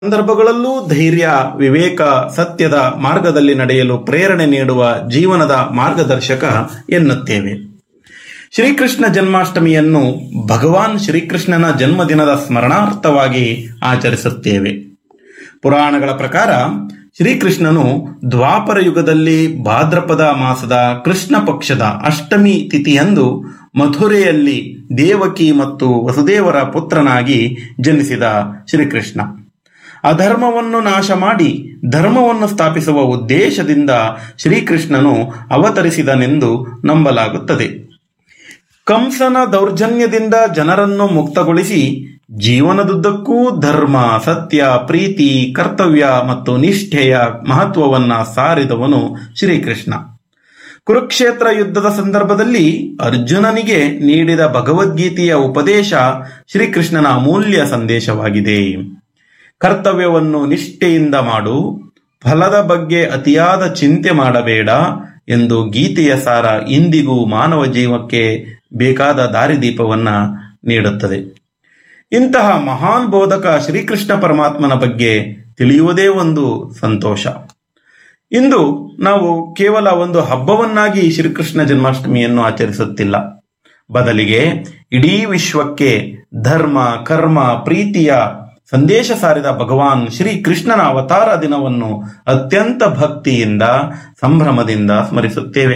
ಸಂದರ್ಭಗಳಲ್ಲೂ ಧೈರ್ಯ ವಿವೇಕ ಸತ್ಯದ ಮಾರ್ಗದಲ್ಲಿ ನಡೆಯಲು ಪ್ರೇರಣೆ ನೀಡುವ ಜೀವನದ ಮಾರ್ಗದರ್ಶಕ ಎನ್ನುತ್ತೇವೆ ಶ್ರೀಕೃಷ್ಣ ಜನ್ಮಾಷ್ಟಮಿಯನ್ನು ಭಗವಾನ್ ಶ್ರೀಕೃಷ್ಣನ ಜನ್ಮದಿನದ ಸ್ಮರಣಾರ್ಥವಾಗಿ ಆಚರಿಸುತ್ತೇವೆ ಪುರಾಣಗಳ ಪ್ರಕಾರ ಶ್ರೀಕೃಷ್ಣನು ದ್ವಾಪರ ಯುಗದಲ್ಲಿ ಭಾದ್ರಪದ ಮಾಸದ ಕೃಷ್ಣ ಪಕ್ಷದ ಅಷ್ಟಮಿ ತಿಥಿಯಂದು ಮಥುರೆಯಲ್ಲಿ ದೇವಕಿ ಮತ್ತು ವಸುದೇವರ ಪುತ್ರನಾಗಿ ಜನಿಸಿದ ಶ್ರೀಕೃಷ್ಣ ಅಧರ್ಮವನ್ನು ನಾಶ ಮಾಡಿ ಧರ್ಮವನ್ನು ಸ್ಥಾಪಿಸುವ ಉದ್ದೇಶದಿಂದ ಶ್ರೀಕೃಷ್ಣನು ಅವತರಿಸಿದನೆಂದು ನಂಬಲಾಗುತ್ತದೆ ಕಂಸನ ದೌರ್ಜನ್ಯದಿಂದ ಜನರನ್ನು ಮುಕ್ತಗೊಳಿಸಿ ಜೀವನದುದ್ದಕ್ಕೂ ಧರ್ಮ ಸತ್ಯ ಪ್ರೀತಿ ಕರ್ತವ್ಯ ಮತ್ತು ನಿಷ್ಠೆಯ ಮಹತ್ವವನ್ನ ಸಾರಿದವನು ಶ್ರೀಕೃಷ್ಣ ಕುರುಕ್ಷೇತ್ರ ಯುದ್ಧದ ಸಂದರ್ಭದಲ್ಲಿ ಅರ್ಜುನನಿಗೆ ನೀಡಿದ ಭಗವದ್ಗೀತೆಯ ಉಪದೇಶ ಶ್ರೀಕೃಷ್ಣನ ಅಮೂಲ್ಯ ಸಂದೇಶವಾಗಿದೆ ಕರ್ತವ್ಯವನ್ನು ನಿಷ್ಠೆಯಿಂದ ಮಾಡು ಫಲದ ಬಗ್ಗೆ ಅತಿಯಾದ ಚಿಂತೆ ಮಾಡಬೇಡ ಎಂದು ಗೀತೆಯ ಸಾರ ಇಂದಿಗೂ ಮಾನವ ಜೀವಕ್ಕೆ ಬೇಕಾದ ದಾರಿದೀಪವನ್ನ ನೀಡುತ್ತದೆ ಇಂತಹ ಮಹಾನ್ ಬೋಧಕ ಶ್ರೀಕೃಷ್ಣ ಪರಮಾತ್ಮನ ಬಗ್ಗೆ ತಿಳಿಯುವುದೇ ಒಂದು ಸಂತೋಷ ಇಂದು ನಾವು ಕೇವಲ ಒಂದು ಹಬ್ಬವನ್ನಾಗಿ ಶ್ರೀಕೃಷ್ಣ ಜನ್ಮಾಷ್ಟಮಿಯನ್ನು ಆಚರಿಸುತ್ತಿಲ್ಲ ಬದಲಿಗೆ ಇಡೀ ವಿಶ್ವಕ್ಕೆ ಧರ್ಮ ಕರ್ಮ ಪ್ರೀತಿಯ ಸಂದೇಶ ಸಾರಿದ ಭಗವಾನ್ ಶ್ರೀಕೃಷ್ಣನ ಅವತಾರ ದಿನವನ್ನು ಅತ್ಯಂತ ಭಕ್ತಿಯಿಂದ ಸಂಭ್ರಮದಿಂದ ಸ್ಮರಿಸುತ್ತೇವೆ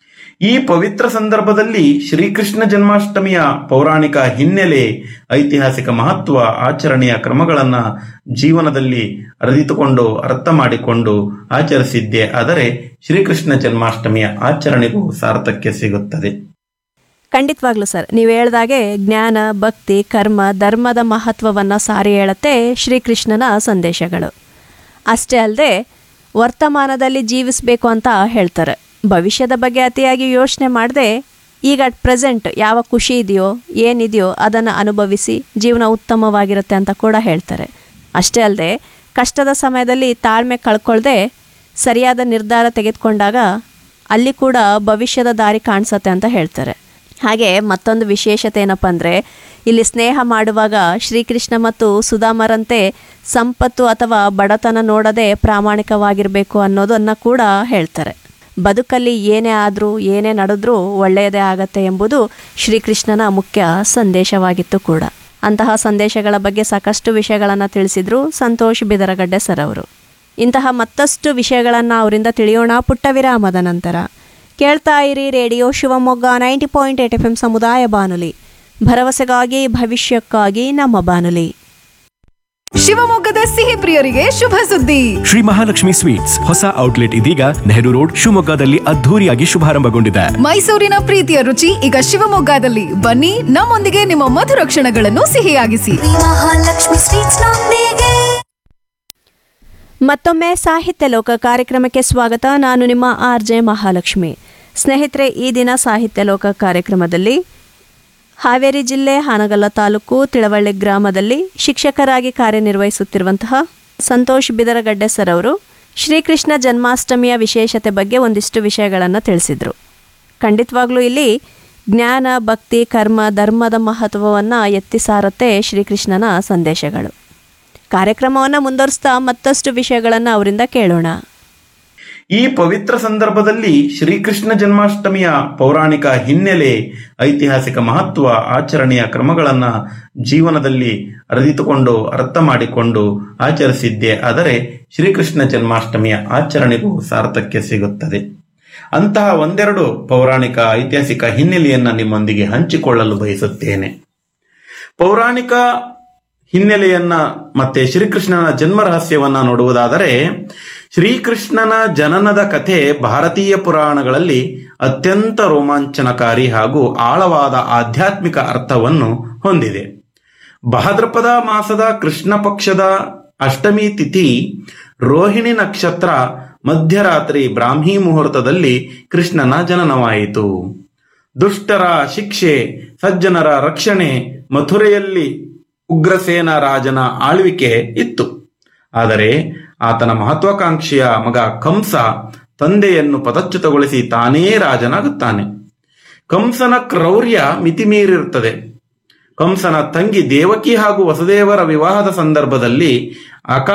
ಈ ಪವಿತ್ರ ಸಂದರ್ಭದಲ್ಲಿ ಶ್ರೀಕೃಷ್ಣ ಜನ್ಮಾಷ್ಟಮಿಯ ಪೌರಾಣಿಕ ಹಿನ್ನೆಲೆ ಐತಿಹಾಸಿಕ ಮಹತ್ವ ಆಚರಣೆಯ ಕ್ರಮಗಳನ್ನ ಜೀವನದಲ್ಲಿ ಅರಿತುಕೊಂಡು ಅರ್ಥ ಮಾಡಿಕೊಂಡು ಆಚರಿಸಿದ್ದೇ ಆದರೆ ಶ್ರೀಕೃಷ್ಣ ಜನ್ಮಾಷ್ಟಮಿಯ ಆಚರಣೆಗೂ ಸಾರ್ಥಕ್ಯ ಸಿಗುತ್ತದೆ ಖಂಡಿತವಾಗ್ಲೂ ಸರ್ ನೀವು ಹೇಳ್ದಾಗೆ ಜ್ಞಾನ ಭಕ್ತಿ ಕರ್ಮ ಧರ್ಮದ ಮಹತ್ವವನ್ನು ಸಾರಿ ಹೇಳುತ್ತೆ ಶ್ರೀಕೃಷ್ಣನ ಸಂದೇಶಗಳು ಅಷ್ಟೇ ಅಲ್ಲದೆ ವರ್ತಮಾನದಲ್ಲಿ ಜೀವಿಸಬೇಕು ಅಂತ ಹೇಳ್ತಾರೆ ಭವಿಷ್ಯದ ಬಗ್ಗೆ ಅತಿಯಾಗಿ ಯೋಚನೆ ಮಾಡದೆ ಈಗ ಅಟ್ ಪ್ರೆಸೆಂಟ್ ಯಾವ ಖುಷಿ ಇದೆಯೋ ಏನಿದೆಯೋ ಅದನ್ನು ಅನುಭವಿಸಿ ಜೀವನ ಉತ್ತಮವಾಗಿರುತ್ತೆ ಅಂತ ಕೂಡ ಹೇಳ್ತಾರೆ ಅಷ್ಟೇ ಅಲ್ಲದೆ ಕಷ್ಟದ ಸಮಯದಲ್ಲಿ ತಾಳ್ಮೆ ಕಳ್ಕೊಳ್ದೆ ಸರಿಯಾದ ನಿರ್ಧಾರ ತೆಗೆದುಕೊಂಡಾಗ ಅಲ್ಲಿ ಕೂಡ ಭವಿಷ್ಯದ ದಾರಿ ಕಾಣಿಸತ್ತೆ ಅಂತ ಹೇಳ್ತಾರೆ ಹಾಗೆ ಮತ್ತೊಂದು ವಿಶೇಷತೆ ಏನಪ್ಪ ಅಂದರೆ ಇಲ್ಲಿ ಸ್ನೇಹ ಮಾಡುವಾಗ ಶ್ರೀಕೃಷ್ಣ ಮತ್ತು ಸುಧಾಮರಂತೆ ಸಂಪತ್ತು ಅಥವಾ ಬಡತನ ನೋಡದೆ ಪ್ರಾಮಾಣಿಕವಾಗಿರಬೇಕು ಅನ್ನೋದನ್ನು ಕೂಡ ಹೇಳ್ತಾರೆ ಬದುಕಲ್ಲಿ ಏನೇ ಆದರೂ ಏನೇ ನಡೆದ್ರೂ ಒಳ್ಳೆಯದೇ ಆಗತ್ತೆ ಎಂಬುದು ಶ್ರೀಕೃಷ್ಣನ ಮುಖ್ಯ ಸಂದೇಶವಾಗಿತ್ತು ಕೂಡ ಅಂತಹ ಸಂದೇಶಗಳ ಬಗ್ಗೆ ಸಾಕಷ್ಟು ವಿಷಯಗಳನ್ನು ತಿಳಿಸಿದ್ರು ಸಂತೋಷ್ ಬಿದರಗಡ್ಡೆ ಸರ್ ಅವರು ಇಂತಹ ಮತ್ತಷ್ಟು ವಿಷಯಗಳನ್ನು ಅವರಿಂದ ತಿಳಿಯೋಣ ಪುಟ್ಟ ವಿರಾಮದ ನಂತರ ಕೇಳ್ತಾ ಇರಿ radio Shivamogga ninety point eight F M ಸಮುದಾಯ ಬಾನುಲಿ ಭರವಸೆಗಾಗಿ ಭವಿಷ್ಯಕ್ಕಾಗಿ ನಮ್ಮ ಬಾನುಲಿ ಶಿವಮೊಗ್ಗದ ಸಿಹಿ ಪ್ರಿಯರಿಗೆ ಶುಭ ಸುದ್ದಿ ಶ್ರೀ ಮಹಾಲಕ್ಷ್ಮಿ ಸ್ವೀಟ್ಸ್ ಹೊಸ ಔಟ್ಲೆಟ್ ಇದೀಗ ನೆಹರು ರೋಡ್ ಶಿವಮೊಗ್ಗದಲ್ಲಿ ಅದ್ಧೂರಿಯಾಗಿ ಶುಭಾರಂಭಗೊಂಡಿದೆ ಮೈಸೂರಿನ ಪ್ರೀತಿಯ ರುಚಿ ಈಗ ಶಿವಮೊಗ್ಗದಲ್ಲಿ ಬನ್ನಿ ನಮ್ಮೊಂದಿಗೆ ನಿಮ್ಮ ಮಧುರ ಕ್ಷಣಗಳನ್ನು ಸಿಹಿಯಾಗಿಸಿ ಮಹಾಲಕ್ಷ್ಮಿ ಸ್ವೀಟ್ಸ್ ನೊಂದಿಗೆ ಮತ್ತೊಮ್ಮೆ ಸಾಹಿತ್ಯ ಲೋಕ ಕಾರ್ಯಕ್ರಮಕ್ಕೆ ಸ್ವಾಗತ ನಾನು ನಿಮ್ಮ ಆರ್ ಜೆ ಮಹಾಲಕ್ಷ್ಮಿ ಸ್ನೇಹಿತರೆ ಈ ದಿನ ಸಾಹಿತ್ಯ ಲೋಕ ಕಾರ್ಯಕ್ರಮದಲ್ಲಿ ಹಾವೇರಿ ಜಿಲ್ಲೆ ಹಾನಗಲ್ಲ ತಾಲೂಕು ತಿಳವಳ್ಳಿ ಗ್ರಾಮದಲ್ಲಿ ಶಿಕ್ಷಕರಾಗಿ ಕಾರ್ಯನಿರ್ವಹಿಸುತ್ತಿರುವಂತಹ ಸಂತೋಷ್ ಬಿದರಗಡ್ಡೆ ಸರ್ ಅವರು ಶ್ರೀಕೃಷ್ಣ ಜನ್ಮಾಷ್ಟಮಿಯ ವಿಶೇಷತೆ ಬಗ್ಗೆ ಒಂದಿಷ್ಟು ವಿಷಯಗಳನ್ನು ತಿಳಿಸಿದರು ಖಂಡಿತವಾಗ್ಲೂ ಇಲ್ಲಿ ಜ್ಞಾನ ಭಕ್ತಿ ಕರ್ಮ ಧರ್ಮದ ಮಹತ್ವವನ್ನು ಎತ್ತಿ ಸಾರುತ್ತೆ ಶ್ರೀಕೃಷ್ಣನ ಸಂದೇಶಗಳು ಕಾರ್ಯಕ್ರಮವನ್ನು ಮುಂದುವರಿಸ್ತಾ ಮತ್ತಷ್ಟು ವಿಷಯಗಳನ್ನು ಅವರಿಂದ ಕೇಳೋಣ ಈ ಪವಿತ್ರ ಸಂದರ್ಭದಲ್ಲಿ ಶ್ರೀಕೃಷ್ಣ ಜನ್ಮಾಷ್ಟಮಿಯ ಪೌರಾಣಿಕ ಹಿನ್ನೆಲೆ ಐತಿಹಾಸಿಕ ಮಹತ್ವ ಆಚರಣೆಯ ಕ್ರಮಗಳನ್ನ ಜೀವನದಲ್ಲಿ ಅರಿತುಕೊಂಡು ಅರ್ಥ ಮಾಡಿಕೊಂಡು ಆಚರಿಸಿದ್ದೇ ಆದರೆ ಶ್ರೀಕೃಷ್ಣ ಜನ್ಮಾಷ್ಟಮಿಯ ಆಚರಣೆಗೂ ಸಾರ್ಥಕ್ಯ ಸಿಗುತ್ತದೆ ಅಂತಹ ಒಂದೆರಡು ಪೌರಾಣಿಕ ಐತಿಹಾಸಿಕ ಹಿನ್ನೆಲೆಯನ್ನ ನಿಮ್ಮೊಂದಿಗೆ ಹಂಚಿಕೊಳ್ಳಲು ಬಯಸುತ್ತೇನೆ ಪೌರಾಣಿಕ ಹಿನ್ನೆಲೆಯನ್ನ ಮತ್ತೆ ಶ್ರೀಕೃಷ್ಣನ ಜನ್ಮ ರಹಸ್ಯವನ್ನ ನೋಡುವುದಾದರೆ ಶ್ರೀಕೃಷ್ಣನ ಜನನದ ಕಥೆ ಭಾರತೀಯ ಪುರಾಣಗಳಲ್ಲಿ ಅತ್ಯಂತ ರೋಮಾಂಚನಕಾರಿ ಹಾಗೂ ಆಳವಾದ ಆಧ್ಯಾತ್ಮಿಕ ಅರ್ಥವನ್ನು ಹೊಂದಿದೆ ಭಾದ್ರಪದ ಮಾಸದ ಕೃಷ್ಣ ಪಕ್ಷದ ಅಷ್ಟಮಿ ತಿಥಿ ರೋಹಿಣಿ ನಕ್ಷತ್ರ ಮಧ್ಯರಾತ್ರಿ ಬ್ರಾಹ್ಮಿ ಮುಹೂರ್ತದಲ್ಲಿ ಕೃಷ್ಣನ ಜನನವಾಯಿತು ದುಷ್ಟರ ಶಿಕ್ಷೆ ಸಜ್ಜನರ ರಕ್ಷಣೆ ಮಥುರೆಯಲ್ಲಿ ಉಗ್ರಸೇನ ರಾಜನ ಆಳ್ವಿಕೆ ಇತ್ತು ಆದರೆ ಆತನ ಮಹತ್ವಾಕಾಂಕ್ಷೆಯ ಮಗ ಕಂಸ ತಂದೆಯನ್ನು ಪದಚ್ಯುತಗೊಳಿಸಿ ತಾನೇ ರಾಜನಾಗುತ್ತಾನೆ ಕಂಸನ ಕ್ರೌರ್ಯ ಮಿತಿಮೀರಿರುತ್ತದೆ ಕಂಸನ ತಂಗಿ ದೇವಕಿ ಹಾಗೂ ವಸುದೇವರ ವಿವಾಹದ ಸಂದರ್ಭದಲ್ಲಿ ಅಕಾಲ